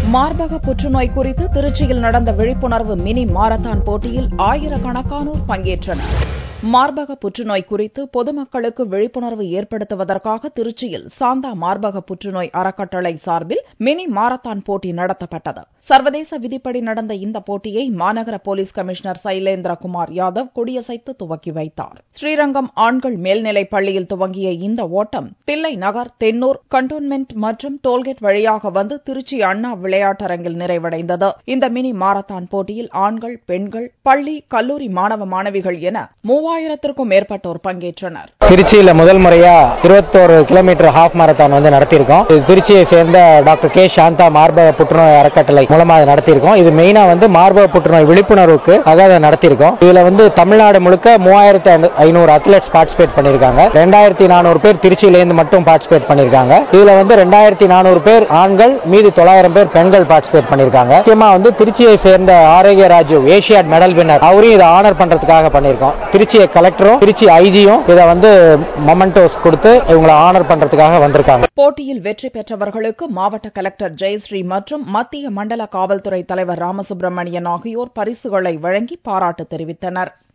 மார்பக புற்றுநோய் குறித்து திருச்சியில் நடந்த விழிப்புணர்வு மினி மாரத்தான் போட்டியில் ஆயிரக்கணக்கானோர் பங்கேற்றனர் மார்பக புற்றுநோய் குறித்து பொதுமக்களுக்கு விழிப்புணர்வு ஏற்படுத்துவதற்காக திருச்சியில் சாந்தா மார்பக புற்றுநோய் அறக்கட்டளை சார்பில் மினி மாரத்தான் போட்டி நடத்தப்பட்டது சர்வதேச விதிப்படி நடந்த இந்த போட்டியை மாநகர போலீஸ் கமிஷனர் சைலேந்திரகுமார் யாதவ் கொடியசைத்து துவக்கி வைத்தார் ஸ்ரீரங்கம் ஆண்கள் மேல்நிலைப் பள்ளியில் துவங்கிய இந்த ஓட்டம் தில்லை நகர் தென்னூர் கண்டோன்மெண்ட் மற்றும் டோல்கேட் வழியாக வந்து திருச்சி அண்ணா விளையாட்டரங்கில் நிறைவடைந்தது இந்த மினி மாரத்தான் போட்டியில் ஆண்கள் பெண்கள் பள்ளி கல்லூரி மாணவ மாணவிகள் என மூவாயிரத்திற்கும் மேற்பட்டோர் பங்கேற்றனர் திருச்சியில முதல் முறையா இருபத்தோரு கிலோமீட்டர் ஹாஃப் மாரத்தான் வந்து நடத்தியிருக்கோம் இது திருச்சியை சேர்ந்த டாக்டர் கே சாந்தா மார்பக புற்றுநோய் அறக்கட்டளை மூலமா அதை நடத்தியிருக்கோம் இது மெயினா வந்து மார்பக புற்றுநோய் விழிப்புணர்வுக்கு அதை நடத்தியிருக்கோம் இதுல வந்து தமிழ்நாடு முழுக்க மூவாயிரத்தி ஐநூறு அத்லெட்ஸ் பார்ட்டிசிபேட் பண்ணிருக்காங்க ரெண்டாயிரத்தி நானூறு பேர் திருச்சியிலேருந்து மட்டும் பார்ட்டிசிபேட் பண்ணிருக்காங்க இதுல வந்து ரெண்டாயிரத்தி நானூறு பேர் ஆண்கள் மீதி தொள்ளாயிரம் பேர் பெண்கள் பார்ட்டிசிபேட் பண்ணிருக்காங்க முக்கியமா வந்து திருச்சியை சேர்ந்த ஆரோக்கிய ராஜு ஏசியாட் மெடல் வின்னர் அவரையும் இதை ஆனர் பண்றதுக்காக பண்ணிருக்கோம் திருச்சி கலெக்டரும் திருச்சி ஐஜியும் இதை வந்து மொமெண்டோஸ் கொடுத்து இவங்களை ஆனர் பண்றதுக்காக வந்திருக்காங்க போட்டியில் வெற்றி பெற்றவர்களுக்கு மாவட்ட கலெக்டர் ஜெயஸ்ரீ மற்றும் மத்திய மண்டல காவல்துறை தலைவர் ராமசுப்பிரமணியன் ஆகியோர் பரிசுகளை வழங்கி பாராட்டு தெரிவித்தனர்